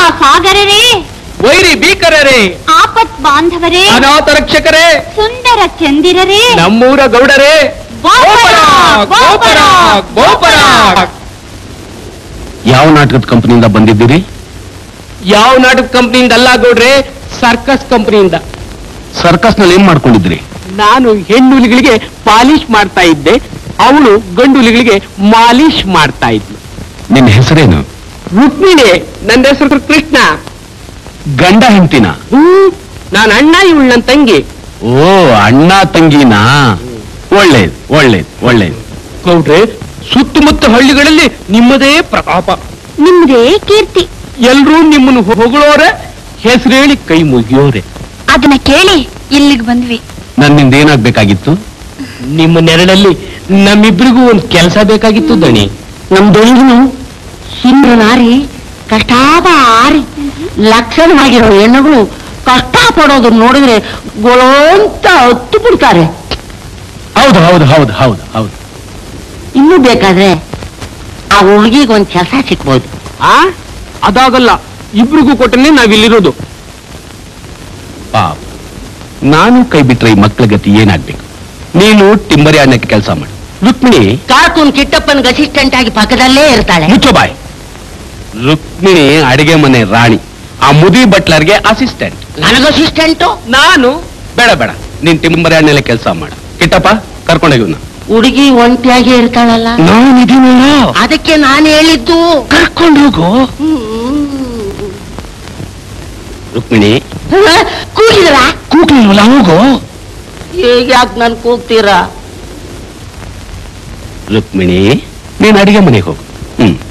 ಸಾಗರರೇ ವೈರಿ ಭೀಕರರೇ ಆಪತ್ ಬಾಂಧವರೇ ಅನಾಥ ರಕ್ಷಕರೇ ಸುಂದರ ಚಂದಿರರೇ ನಮ್ಮೂರ ಗೌಡರೇ ಗೋಪರ, ಗೋಪರ, ಗೋಪರ. ಯಾವ ನಾಟಕದ ಕಂಪನಿಯಿಂದ ಬಂದಿದ್ದೀರಿ ಯಾವ ನಾಟಕ ಕಂಪ್ನಿಯಿಂದ ಅಲ್ಲ ಗೌಡ್ರೆ ಸರ್ಕಸ್ ಕಂಪನಿಯಿಂದ ಸರ್ಕಸ್ನಲ್ಲಿ ಏನ್ ಮಾಡ್ಕೊಂಡಿದ್ರಿ ನಾನು ಹೆಣ್ಣುಲಿಗಳಿಗೆ ಪಾಲಿಶ್ ಮಾಡ್ತಾ ಇದ್ದೆ ಅವಳು ಗಂಡುಲಿಗಳಿಗೆ ಮಾಲಿಶ್ ಮಾಡ್ತಾ ಇದ್ಲು ನಿನ್ನ ಹೆಸರೇನು ರುಕ್ಮಿಣಿ ನನ್ನ ಹೆಸರು ಕೃಷ್ಣ ಗಂಡ ಹೆಂಡತಿನ ಹ್ಮ್ ನಾನು ಅಣ್ಣ ಇವಳು ನನ್ನ ತಂಗಿ ಓ ಅಣ್ಣ ತಂಗಿನಾ ಒಳ್ಳೇದು ಒಳ್ಳೇದು ಒಳ್ಳೇದು ಗೌಡ್ರೆ ಸುತ್ತಮುತ್ತ ಹಳ್ಳಿಗಳಲ್ಲಿ ನಿಮ್ಮದೇ ಪ್ರತಾಪ ನಿಮ್ದೇ ಕೀರ್ತಿ ಎಲ್ರೂ ನಿಮ್ಮನ್ನು ಹೊಗಳೋರೆ ಹೆಸರೇಳಿ ಕೈ ಮುಗಿಯೋರೆ ಅದನ್ನ ಕೇಳಿ ಇಲ್ಲಿಗೆ ಬಂದ್ವಿ ನನ್ನಿಂದ ಏನಾಗ್ಬೇಕಾಗಿತ್ತು ನಿಮ್ಮ ನೆರಳಲ್ಲಿ ನಮ್ಮಿಬ್ರಿಗೂ ಒಂದು ಕೆಲಸ ಬೇಕಾಗಿತ್ತು ದಣಿ ನಮ್ ದೊಂಗಿನು ಹಿಂದ್ರ ನಾರಿ ಕಷ್ಟಾಪ ಆರಿ ಲಕ್ಷಣವಾಗಿರೋ ಹೆಣ್ಣುಗಳು ಕಷ್ಟ ಪಡೋದು ನೋಡಿದ್ರೆ ಗೊಳೋ ಅಂತ ಹತ್ತು ಬಿಡ್ತಾರೆ ಹೌದು ಹೌದು ಹೌದು ಹೌದು ಹೌದು ಇನ್ನೂ ಬೇಕಾದ್ರೆ ಆ ಹುಡುಗಿಗೆ ಒಂದ್ ಕೆಲಸ ಸಿಕ್ಬೋದು ಆ ಅದಾಗಲ್ಲ ಇಬ್ರಿಗೂ ಕೊಟ್ಟನೆ ನಾವಿಲ್ಲಿರೋದು ಪಾಪ ನಾನು ಕೈ ಬಿಟ್ರೆ ಈ ಮಕ್ಕಳ ಗತಿ ಏನಾಗ್ಬೇಕು ನೀನು ಟಿಂಬರಿ ಅನ್ನಕ್ಕೆ ಕೆಲಸ ಮಾಡು ರುಕ್ಮಿಣಿ ಕಾರ್ಕೂನ್ ಕಿಟ್ಟಪ್ಪನ್ಗೆ ಅಸಿಸ್ಟೆಂಟ್ ಆಗಿ ಪಕ್ಕದಲ್ಲೇ ಇರ್ತಾಳೆ ಮುಚ್ಚೋ ಬಾಯ್ ರುಕ್ಮಿಣಿ ಅಡಿಗೆ ಮನೆ ರಾಣಿ ಆ ಮುದಿ ಬಟ್ಲರ್ಗೆ ಅಸಿಸ್ಟೆಂಟ್ ನನಗ ಅಸಿಸ್ಟೆಂಟು ನಾನು ಬೇಡ ಬೇಡ ನೀನ್ ಟಿಂಬರಿ ಹಣ್ಣಲ್ಲೇ ಕೆಲಸ ಮಾಡು ಕಿಟ್ಟಪ್ಪ ಕರ್ಕೊಂಡೋಗಿವ್ನ ಹುಡುಗಿ ಒಂಟಿಯಾಗಿ ಇರ್ತಾಳಲ್ಲ ನಾನಿದೀನಲ್ಲ ಅದಕ್ಕೆ ನಾನು ಹೇಳಿದ್ದು ಕರ್ಕೊಂಡು ಹೋಗು ರುಕ್ಮಿಣಿ ಕೂಗಿದ್ರ ಕೂಗ್ಲಿಲ್ವಲ್ಲ ಹೋಗು ಈಗ ಯಾಕೆ ನನ್ ಕೂಗ್ತೀರಾ ರುಕ್ಮಿಣಿ ನೀನ್ ಅಡಿಗೆ ಮನೆಗೆ ಹೋಗು ಹ್ಮ್